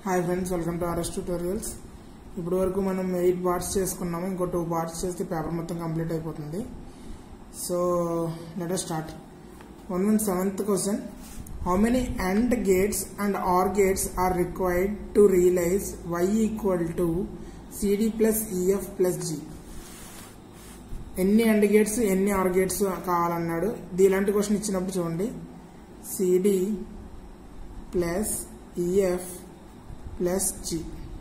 hi friends welcome to RS tutorials ఇప్పుడు వరకు మనం ఎయిట్ పార్ట్స్ చేసుకున్నాము ఇంకో టూ పార్ట్స్ చేస్తే పేపర్ మొత్తం కంప్లీట్ అయిపోతుంది so let start one one seventh question how many and gates and or gates or required to realize Y equal to CD plus EF plus G ఎన్ని and gates ఎన్ని or gates కావాలన్నాడు ఇలాంటి question ఇచ్చినప్పుడు చూడండి CD plus EF plus G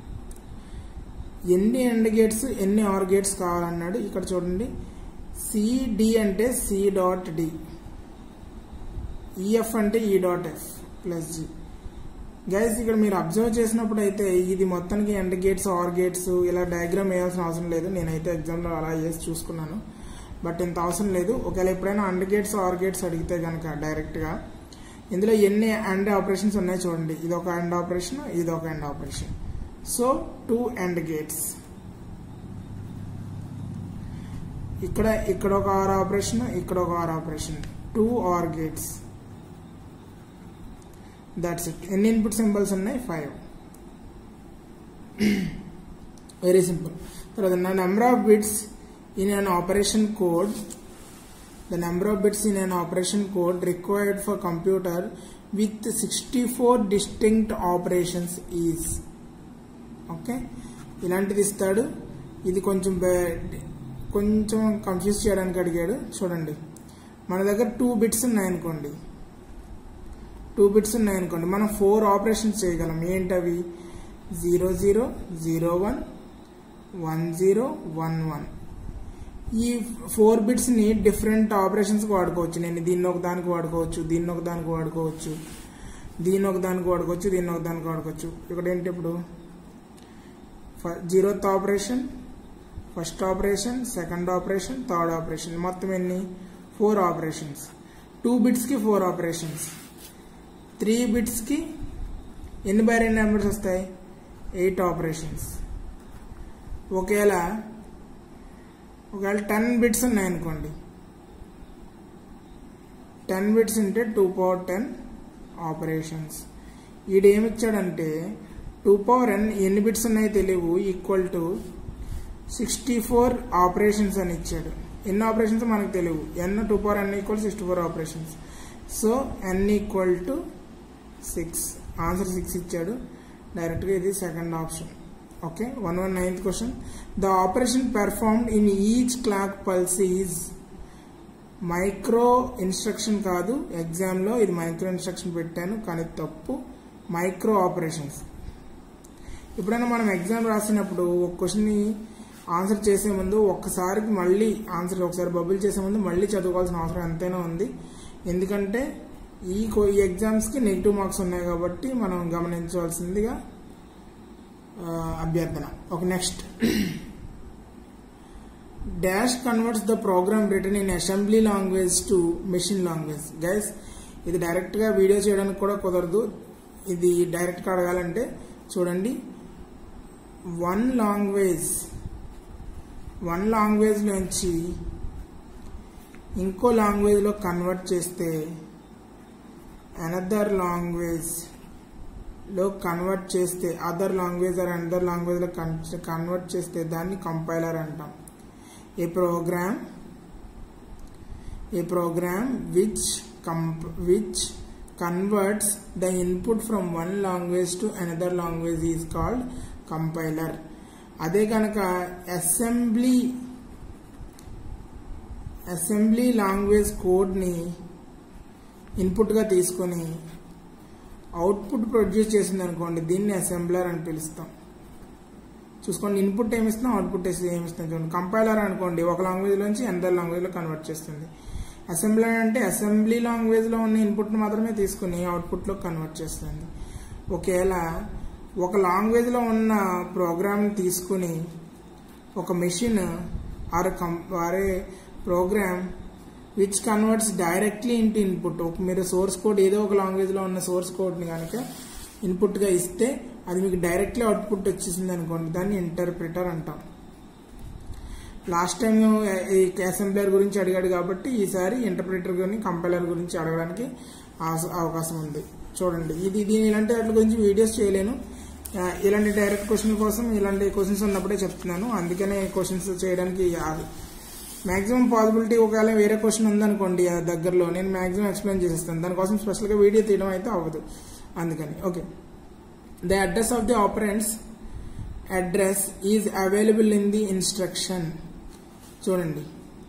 ఎన్ని and gates ఎన్ని or gates కావాలన్నాడు ఇక్కడ చూడండి సిడి అంటే సి డాట్ డి ఈఎఫ్ అంటే E dot F plus G guys ఇక్కడ మీరు అబ్జర్వ్ చేసినప్పుడు అయితే ఇది మొత్తానికి ఎండ్ గేట్స్ ఆర్ గేట్స్ ఇలా డయాగ్రామ్ వేయాల్సిన అవసరం లేదు నేనైతే ఎగ్జామ్లో అలా చేసి చూసుకున్నాను బట్ ఇంత అవసరం లేదు ఒకవేళ ఎప్పుడైనా అండ్ గేట్స్ ఆర్ గేట్స్ అడిగితే కనుక డైరెక్ట్గా ఇందులో ఎన్ని అండ్ ఆపరేషన్స్ ఉన్నాయి చూడండి ఇది ఒక అండ్ ఆపరేషన్ ఇది ఒక and operation so two and gates ఇక్కడ ఇక్కడ ఒక ఆర్ ఆపరేషన్ ఇక్కడ ఒక or operation two or gates that's it ఎన్ని ఇన్పుట్ సింబల్స్ ఉన్నాయి ఫైవ్ వెరీ సింపుల్ తర్వాత number of bits in an operation code the number of bits in an operation code required for computer with 64 distinct operations is okay ఇలాంటిది ఇస్తాడు ఇది కొంచెం కొంచెం confuse చేయడానికి అడిగాడు చూడండి మన దగ్గర టూ బిట్స్ ఉన్నాయనుకోండి టూ బిట్స్ ఉన్నాయనుకోండి మనం ఫోర్ ఆపరేషన్స్ చేయగలం ఏంటవి zero zero zero one one zero one one ఈ ఫోర్ బిట్స్ ని డిఫరెంట్ ఆపరేషన్స్ వాడుకోవచ్చు నేను దీన్ని ఒక దానికి వాడుకోవచ్చు దీన్ని ఒక దానికి వాడుకోవచ్చు దీన్ని ఒక దానికి వాడుకోవచ్చు దీన్ని ఒక దానికి వాడుకోవచ్చు ఇక్కడ ఏంటి ఇప్పుడు zeroth operation first operation second operation third operation మొత్తం ఎన్ని ఫోర్ ఆపరేషన్స్ టూ బిట్స్కి ఫోర్ ఆపరేషన్స్ త్రీ బిట్స్కి ఎన్ని బై రెండు నెంబర్స్ వస్తాయి ఎయిట్ ఆపరేషన్స్ ఒకవేళ ఒకవేళ టెన్ బిట్స్ ఉన్నాయనుకోండి టెన్ బిట్స్ ఉంటే టూ పవర్ టెన్ ఆపరేషన్స్ ఈడు ఏమిచ్చాడంటే టూ పవర్ ఎన్ ఎన్ని బిట్స్ ఉన్నాయో తెలియవు equal to sixty four operations అని ఇచ్చాడు ఎన్ని ఆపరేషన్స్ మనకు తెలియవు N two power N equal sixty four operations so N equal to six answer six ఇచ్చాడు డైరెక్ట్గా ఇది second option okay one one ninth question the operation performed in each clock pulse is micro instruction కాదు ఎగ్జామ్లో ఇది micro instruction పెట్టాను కానీ తప్పు micro operations ఎప్పుడైనా మనం ఎగ్జామ్ రాసినప్పుడు ఒక క్వశ్చన్ని ఆన్సర్ చేసే ముందు ఒక్కసారికి మళ్ళీ ఆన్సర్ ఒకసారి బబుల్ చేసే ముందు మళ్ళీ చదువుకోవాల్సిన అవసరం ఎంతైనా ఉంది ఎందుకంటే ఈ ఈ ఎగ్జామ్స్కి నెగిటివ్ మార్క్స్ ఉన్నాయి కాబట్టి మనం గమనించవలసిందిగా అభ్యర్థన ఒక next dash converts the program written in assembly language to machine language guys ఇది డైరెక్ట్గా వీడియో చేయడానికి కూడా కుదరదు ఇది డైరెక్ట్గా అడగాలంటే చూడండి వన్ లాంగ్వేజ్ వన్ లాంగ్వేజ్ నుంచి ఇంకో లాంగ్వేజ్లో కన్వర్ట్ చేస్తే అనదర్ లాంగ్వేజ్ లో కన్వర్ట్ చేస్తే other language or another language లో కన్వర్ట్ చేస్తే దాన్ని కంపైలర్ అంటాం a program a program which comp which converts the input from one language to another language is called compiler అదే కనుక అసెంబ్లీ అసెంబ్లీ లాంగ్వేజ్ కోడ్ని ఇన్పుట్గా తీసుకొని అవుట్పుట్ ప్రొడ్యూస్ చేసింది అనుకోండి దీన్ని అసెంబ్లర్ అని పిలుస్తాం చూసుకోండి ఇన్పుట్ ఏమిస్తాం అవుట్పుట్ ఏమిస్తాం చూడండి కంపైలర్ అనుకోండి ఒక లాంగ్వేజ్ నుంచి అందర్ లాంగ్వేజ్లో కన్వర్ట్ చేస్తుంది అసెంబ్లర్ అంటే అసెంబ్లీ లాంగ్వేజ్లో ఉన్న ఇన్పుట్ని మాత్రమే తీసుకుని అవుట్పుట్లో కన్వర్ట్ చేస్తుంది ఒకవేళ ఒక లాంగ్వేజ్లో ఉన్న ప్రోగ్రామ్ని తీసుకుని ఒక మెషిన్ ఆర్ కం ఆరే program which converts directly into input మీరు సోర్స్ కోడ్ ఏదో ఒక లాంగ్వేజ్లో ఉన్న సోర్స్ కోడ్ని కనుక ఇన్పుట్గా ఇస్తే అది మీకు డైరెక్ట్లీ అవుట్పుట్ వచ్చేసింది అనుకోండి దాన్ని ఇంటర్ప్రిటర్ అంటాం లాస్ట్ టైం ఈ అసెంబ్లర్ గురించి అడిగాడు కాబట్టి ఈసారి ఇంటర్ప్రిటర్ గురించి కంపైలర్ గురించి అడగడానికి అవకాశం ఉంది చూడండి ఇది దీని ఇలాంటి వాటి గురించి వీడియోస్ చేయలేను ఆ, ఇలాంటి డైరెక్ట్ క్వశ్చన్ కోసం ఇలాంటి క్వశ్చన్స్ ఉన్నప్పుడే చెప్తున్నాను అందుకనే క్వశ్చన్స్ చేయడానికి మాక్సిమం పాసిబిలిటీ ఒకవేళ వేరే క్వశ్చన్ ఉందనుకోండి ఆ దగ్గరలో నేను మాక్సిమం ఎక్స్ప్లెయిన్ చేసేస్తాను దానికోసం స్పెషల్గా వీడియో తీయడం అయితే అవ్వదు అందుకని okay the address of the operands address is available in the instruction చూడండి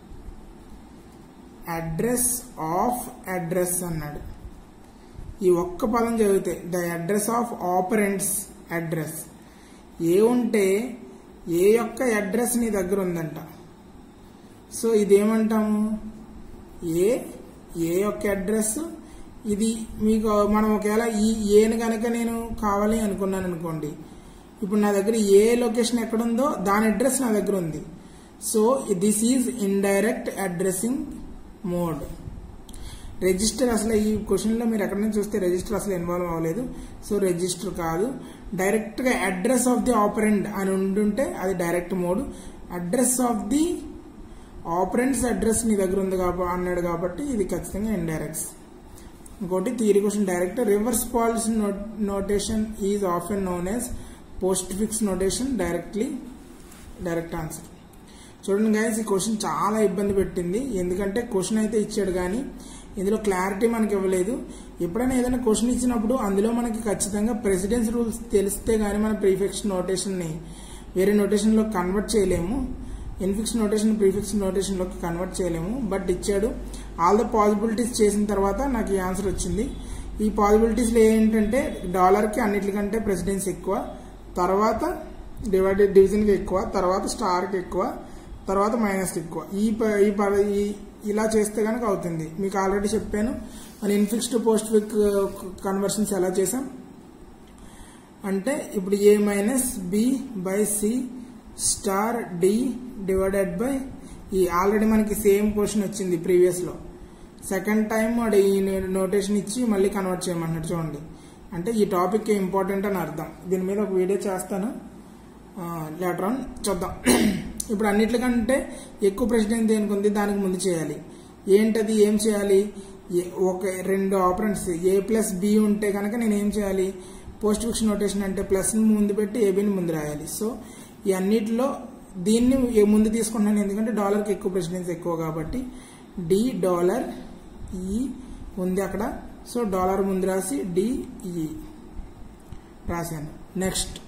అడ్రస్ ఆఫ్ అడ్రస్ అన్నాడు ఈ ఒక్క పదం చదివితే the address of operands address A ఉంటే ఏ యొక్క అడ్రస్ నీ దగ్గర ఉందంట సో ఇదేమంటాము ఏ ఏ యొక్క అడ్రస్ ఇది మీకు మనం ఒకవేళ ఈ ఏను కనుక నేను కావాలి అనుకున్నాను అనుకోండి ఇప్పుడు నా దగ్గర ఏ లొకేషన్ ఎక్కడ ఉందో దాని అడ్రస్ నా దగ్గర ఉంది so this is indirect addressing mode register అసలు ఈ క్వశ్చన్లో మీరు ఎక్కడి నుంచి చూస్తే రిజిస్టర్ అసలు ఇన్వాల్వ్ అవ్వలేదు సో రిజిస్టర్ కాదు డైరెక్ట్గా అడ్రస్ ఆఫ్ ది ఆపరెంట్ అని ఉండుంటే అది direct mode address of the operands address మీ దగ్గర ఉంది కాబట్టి అన్నాడు కాబట్టి ఇది ఖచ్చితంగా ఇండైరెక్ట్స్ ఇంకోటి theory question direct reverse Polish notation is often known as postfix notation directly direct answer చూడండి గైస్ ఈ క్వశ్చన్ చాలా ఇబ్బంది పెట్టింది ఎందుకంటే క్వశ్చన్ అయితే ఇచ్చాడు కానీ ఇందులో క్లారిటీ మనకి ఇవ్వలేదు ఎప్పుడైనా ఏదైనా క్వశ్చన్ ఇచ్చినప్పుడు అందులో మనకి ఖచ్చితంగా ప్రెసిడెన్స్ రూల్స్ తెలిస్తే కానీ మన ప్రీఫిక్స్ నోటేషన్ని వేరే నోటేషన్లో కన్వర్ట్ చేయలేము ఇన్ఫిక్స్ నోటేషన్ ప్రీఫిక్స్ నోటేషన్లోకి కన్వర్ట్ చేయలేము బట్ ఇచ్చాడు ఆల్ ద పాసిబిలిటీస్ చేసిన తర్వాత నాకు ఈ ఆన్సర్ వచ్చింది ఈ పాసిబిలిటీస్లో ఏంటంటే డాలర్కి అన్నిటికంటే ప్రెసిడెన్స్ ఎక్కువ తర్వాత డివైడెడ్ డివిజన్కి ఎక్కువ తర్వాత స్టార్కి ఎక్కువ తర్వాత మైనస్కి ఎక్కువ ఈ ప- ఈ ప- ఈ ఇలా చేస్తే కనుక అవుతుంది మీకు ఆల్రెడీ చెప్పాను మన infix to postfix conversions ఎలా చేసాం అంటే ఇప్పుడు A minus B by C star D divided by E already మనకి సేమ్ క్వశ్చన్ వచ్చింది ప్రీవియస్లో సెకండ్ టైం వాడు ఈ నోటేషన్ ఇచ్చి మళ్ళీ కన్వర్ట్ చేయమన్నాడు చూడండి అంటే ఈ టాపిక్ ఇంపార్టెంట్ అని అర్థం దీని మీద ఒక వీడియో చేస్తాను లేటర్ ఆన్ చూద్దాం ఇప్పుడు అన్నిటికంటే ఎక్కువ ప్రెసిడెంట్ దేనికి ఉంది దానికి ముందు చేయాలి ఏంటది ఏం చేయాలి ఏ- ఒక రెండు ఆపరెంట్స్ ఏ ప్లస్ బి ఉంటే కనుక నేను ఏం చేయాలి పోస్ట్ ఫిక్స్ నోటేషన్ అంటే ప్లస్ ముందు పెట్టి ఏబిని ముందు రాయాలి సో ఈ అన్నిటిలో దీన్ని ఏ ముందు తీసుకుంటున్నాను ఎందుకంటే డాలర్కి ఎక్కువ ప్రెసిడెన్స్ ఎక్కువ కాబట్టి డి డాలర్ ఈ ఉంది అక్కడ సో డాలర్ ముందు రాసి డిఈ రాశాను నెక్స్ట్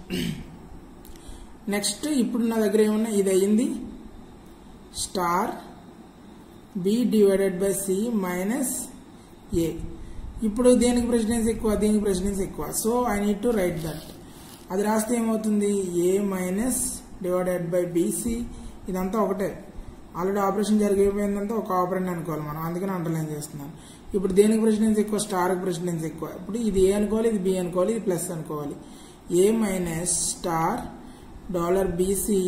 నెక్స్ట్ ఇప్పుడు నా దగ్గర ఏమన్నా ఇది అయ్యింది star B divided by C minus A ఇప్పుడు దేనికి ప్రెసిడెన్స్ ఎక్కువ దీనికి ప్రెసిడెన్స్ ఎక్కువ so I need to write that అది రాస్తే ఏమవుతుంది A minus divided by BC ఇదంతా ఒకటే ఆల్రెడీ ఆపరేషన్ జరిగిపోయిందంతా ఒక ఆపరేషన్ అనుకోవాలి మనం అందుకని అండర్లైన్ చేస్తున్నాను ఇప్పుడు దేనికి ప్రెసిడెన్స్ ఎక్కువ స్టార్కి ప్రెసిడెన్స్ ఎక్కువ ఇప్పుడు ఇది ఏ అనుకోవాలి ఇది బి అనుకోవాలి ఇది ప్లస్ అనుకోవాలి a minus star dollar BC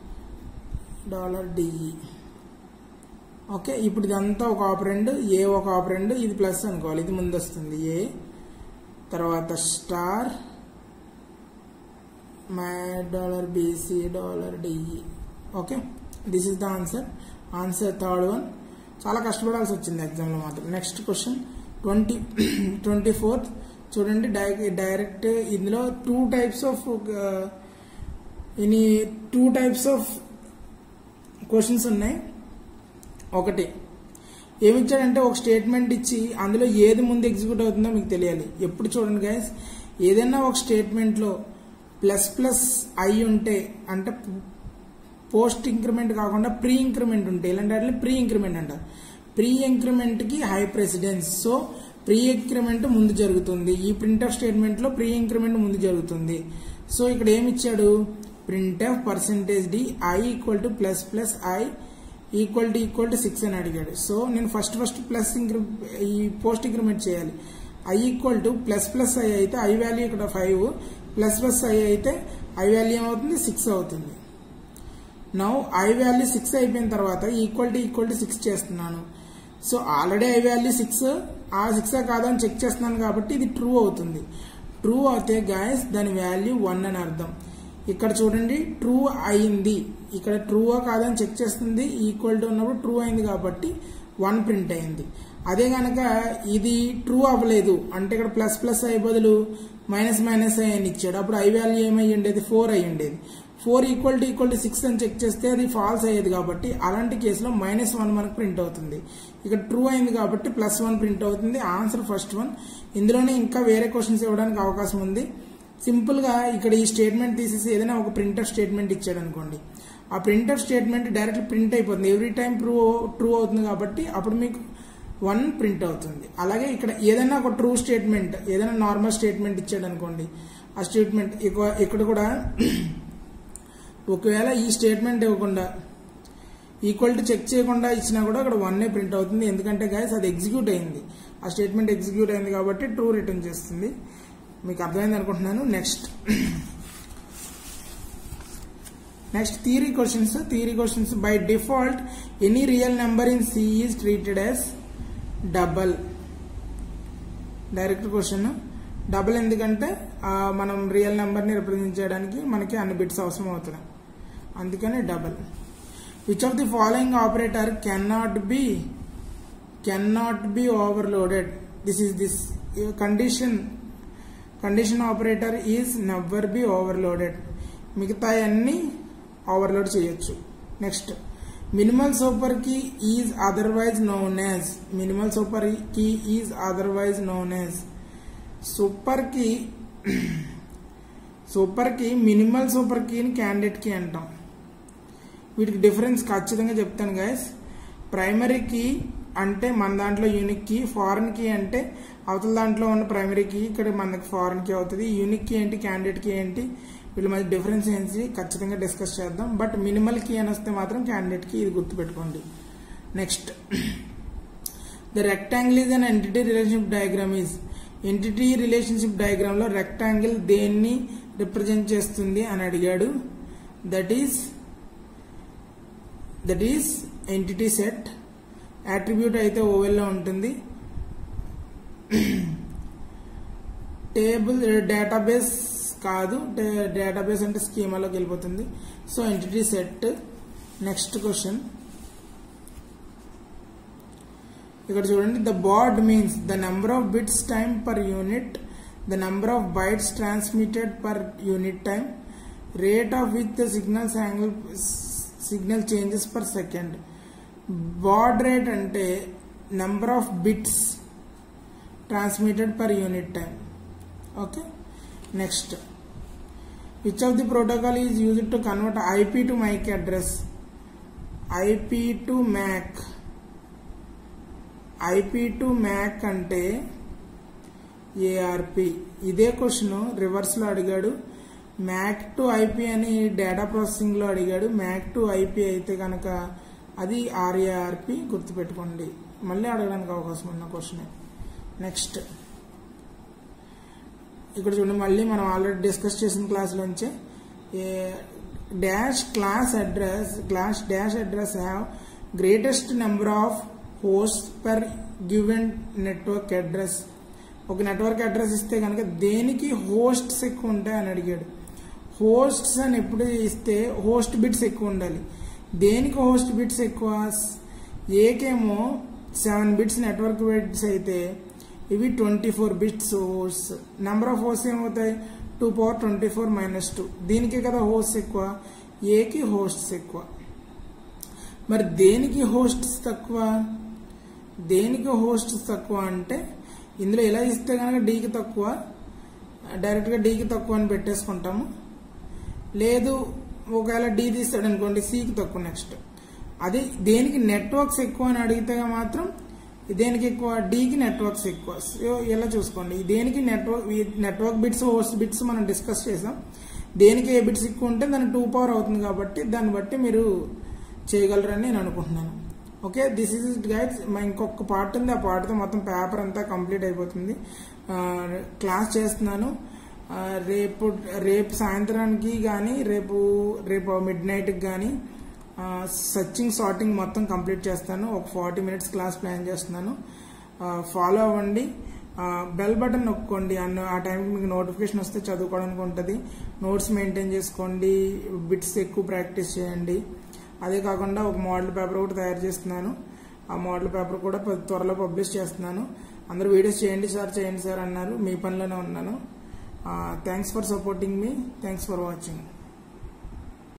dollar DE okay ఇప్పుడు ఇదంతా ఒక ఆపరెండ్ ఏ ఒక ఆపరెండ్ ఇది ప్లస్ అనుకోవాలి ఇది ముందు వస్తుంది ఏ తర్వాత star my dollar BC dollar DE okay this is the answer answer third one చాలా కష్టపడాల్సి వచ్చింది ఎగ్జామ్లో మాత్రం next question twenty twenty fourth చూడండి డై డైరెక్ట్ ఇందులో టూ టైప్స్ ఆఫ్ ఇని టూ టైప్స్ ఆఫ్ క్వశ్చన్స్ ఉన్నాయి ఒకటి ఏమిచ్చాడంటే ఒక స్టేట్మెంట్ ఇచ్చి అందులో ఏది ముందు ఎగ్జిక్యూట్ అవుతుందో మీకు తెలియాలి ఎప్పుడు చూడండి గైస్ ఏదైనా ఒక స్టేట్మెంట్లో ప్లస్ ప్లస్ అయి ఉంటే అంటే పోస్ట్ ఇంక్రిమెంట్ కాకుండా ప్రీ ఇంక్రిమెంట్ ఉంటే ఇలాంటి వాటిని ప్రీ ఇంక్రిమెంట్ అంటారు ప్రీ ఇంక్రిమెంట్కి high precedence so pre increment ముందు జరుగుతుంది ఈ ప్రింట్ ఆఫ్ స్టేట్మెంట్లో ప్రీ ఇంక్రిమెంట్ ముందు జరుగుతుంది సో ఇక్కడ ఏమి ఇచ్చాడు printf percentage d i equal to plus plus i equal to equal to six అని అడిగాడు సో నేను ఫస్ట్ ఫస్ట్ ప్లస్ ఇంక్రి ఈ పోస్ట్ ఇంక్రిమెంట్ చేయాలి i equal to plus plus i అయితే ఐ వాల్యూ ఇక్కడ ఫైవ్ ప్లస్ ప్లస్ ఐ అయితే i value ఏమవుతుంది సిక్స్ అవుతుంది నౌ ఐ వాల్యూ సిక్స్ అయిపోయిన తర్వాత equal to equal to six చేస్తున్నాను so already i value six ఆ సిక్స్ కాదని చెక్ చేస్తున్నాను కాబట్టి ఇది ట్రూ అవుతుంది ట్రూ అవుతే గాయస్ దాని వాల్యూ వన్ అని అర్థం ఇక్కడ చూడండి ట్రూ అయింది ఇక్కడ ట్రూవా కాదని చెక్ చేస్తుంది ఈక్వల్ టు ఉన్నప్పుడు ట్రూ అయింది కాబట్టి వన్ ప్రింట్ అయింది అదే కనుక ఇది ట్రూ అవ్వలేదు అంటే ఇక్కడ ప్లస్ ప్లస్ అయ్యే బదులు మైనస్ మైనస్ అని ఇచ్చాడు అప్పుడు ఐ వాల్యూ ఏమై ఉండేది ఫోర్ అయి ఉండేది four equal to equal to six అని చెక్ చేస్తే అది ఫాల్స్ అయ్యేది కాబట్టి అలాంటి కేసులో మైనస్ వన్ మనకు ప్రింట్ అవుతుంది ఇక్కడ ట్రూ అయింది కాబట్టి ప్లస్ వన్ ప్రింట్ అవుతుంది ఆన్సర్ ఫస్ట్ వన్ ఇందులోనే ఇంకా వేరే క్వశ్చన్స్ ఇవ్వడానికి అవకాశం ఉంది సింపుల్ గా ఇక్కడ ఈ స్టేట్మెంట్ తీసేసి ఏదైనా ఒక ప్రింటర్ స్టేట్మెంట్ ఇచ్చాడు అనుకోండి ఆ ప్రింటర్ స్టేట్మెంట్ డైరెక్ట్ ప్రింట్ అయిపోతుంది ఎవ్రీ టైం ట్రూ ట్రూ అవుతుంది కాబట్టి అప్పుడు మీకు వన్ ప్రింట్ అవుతుంది అలాగే ఇక్కడ ఏదైనా ఒక ట్రూ స్టేట్మెంట్ ఏదైనా నార్మల్ స్టేట్మెంట్ ఇచ్చాడు అనుకోండి ఆ స్టేట్మెంట్ ఇక్కడ కూడా ఒకవేళ ఈ స్టేట్మెంట్ ఇవ్వకుండా ఈక్వల్ టు చెక్ చేయకుండా ఇచ్చినా కూడా ఇక్కడ వన్ ప్రింట్ అవుతుంది ఎందుకంటే గాయస్ అది ఎగ్జిక్యూట్ అయింది ఆ స్టేట్మెంట్ ఎగ్జిక్యూట్ అయింది కాబట్టి ట్రూ రిటర్న్ చేస్తుంది మీకు అర్థమైంది అనుకుంటున్నాను next next theory questions theory questions by default any real number in C is treated as double direct question double ఎందుకంటే మనం రియల్ నెంబర్ని రిప్రజెంట్ చేయడానికి మనకి అన్ని బిట్స్ అవసరం అవుతుంది అందుకని double which of the following operator can not be can not be overloaded this is this condition condition operator is never be overloaded మిగతా అన్ని ఓవర్లోడ్ చేయొచ్చు next minimal super key is otherwise known as minimal super key is otherwise known as super key super key minimal super కీని candidate key అంటాం వీటికి difference ఖచ్చితంగా చెప్తాను guys primary key అంటే మన దాంట్లో యూనిక్ కీ ఫారెన్ కీ అంటే అవతల దాంట్లో ఉన్న ప్రైమరీ కీ ఇక్కడ మనకి ఫారెన్ కీ అవుతుంది యూనిక్ కీ ఏంటి క్యాండిడేట్ కీ ఏంటి వీళ్ళ మధ్య డిఫరెన్స్ ఏంటి ఖచ్చితంగా డిస్కస్ చేద్దాం బట్ మినిమల్ కీ అని వస్తే మాత్రం క్యాండిడేట్ కీ ఇది గుర్తుపెట్టుకోండి next the rectangle is an entity relationship diagram is entity relationship diagram లో రెక్టాంగిల్ దేన్ని రిప్రజెంట్ చేస్తుంది అని అడిగాడు that is that is entity set attribute అయితే ఓవెల్లో ఉంటుంది టేబుల్ డేటాబేస్ కాదు డేటాబేస్ అంటే స్కీమాలోకి వెళ్ళిపోతుంది so entity set next question ఇక్కడ చూడండి the baud means the number of bits time per unit the number of bytes transmitted per unit time rate of with the signals angle signal changes per second baud rate అంటే number of bits transmitted per unit time okay next which of the protocol is use to convert IP to MAC address IP to MAC IP to MAC అంటే ARP ఇదే question రివర్స్లో అడిగాడు MAC to IP అని data ప్రాసెసింగ్లో అడిగాడు MAC to IP అయితే కనుక అది ఆర్ఏఆర్పి గుర్తుపెట్టుకోండి మళ్ళీ అడగడానికి అవకాశం ఉన్న క్వశ్చన్ నెక్స్ట్ ఇక్కడ చూడండి మళ్ళీ మనం ఆల్రెడీ డిస్కస్ చేసిన క్లాస్లోంచే dash class address class dash address have greatest number of host per given network address ఒక నెట్వర్క్ అడ్రస్ ఇస్తే కనుక దేనికి హోస్ట్స్ ఎక్కువ ఉంటాయి అని అడిగాడు హోస్ట్స్ అని ఎప్పుడు ఇస్తే హోస్ట్ బిట్స్ ఎక్కువ ఉండాలి దేనికి హోస్ట్ బిట్స్ ఎక్కువ ఏకేమో సెవెన్ బిట్స్ నెట్వర్క్ బిట్స్ అయితే ఇవి twenty four bits host number of host ఏమవుతాయి two power twenty four minus two దీనికి కదా హోస్ట్ ఎక్కువ ఏకి హోస్ట్స్ ఎక్కువ మరి దేనికి హోస్ట్స్ తక్కువ దేనికి హోస్ట్స్ తక్కువ అంటే ఇందులో ఎలా ఇస్తే కనుక డీకి తక్కువ డైరెక్ట్గా డీకి తక్కువ అని పెట్టేసుకుంటాము లేదు ఒకవేళ డి తీస్తాడు అనుకోండి సికి తక్కువ నెక్స్ట్ అది దేనికి నెట్వర్క్స్ ఎక్కువ అని అడిగితే మాత్రం దేనికి ఎక్కువ డీకి నెట్వర్క్స్ ఎక్కువ సో ఇలా చూసుకోండి దేనికి network network bits host bits మనం డిస్కస్ చేసాం దేనికి ఏ బిట్స్ ఎక్కువ ఉంటే దాని టూ పవర్ అవుతుంది కాబట్టి దాన్ని బట్టి మీరు చేయగలరని నేను అనుకుంటున్నాను ఓకే దిస్ ఈజ్ గైడ్స్ మా ఇంకొక పార్ట్ ఉంది ఆ పార్ట్తో మొత్తం పేపర్ అంతా కంప్లీట్ అయిపోతుంది క్లాస్ చేస్తున్నాను రేపు రేపు సాయంత్రానికి కానీ రేపు రేపు మిడ్ నైట్కి కానీ సర్చింగ్ సార్టింగ్ మొత్తం కంప్లీట్ చేస్తాను ఒక ఫార్టీ మినిట్స్ క్లాస్ ప్లాన్ చేస్తున్నాను ఫాలో అవ్వండి బెల్ బటన్ నొక్కండి అన్న ఆ టైంకి మీకు నోటిఫికేషన్ వస్తే చదువుకోవడానికి ఉంటుంది నోట్స్ మెయింటైన్ చేసుకోండి బిట్స్ ఎక్కువ ప్రాక్టీస్ చేయండి అదే కాకుండా ఒక మోడల్ పేపర్ కూడా తయారు చేస్తున్నాను ఆ మోడల్ పేపర్ కూడా ప- త్వరలో పబ్లిష్ చేస్తున్నాను అందరూ వీడియోస్ చేయండి సార్ చేయండి సార్ అన్నారు మీ పనిలోనే ఉన్నాను థ్యాంక్స్ ఫర్ సపోర్టింగ్ మీ థ్యాంక్స్ ఫర్ వాచింగ్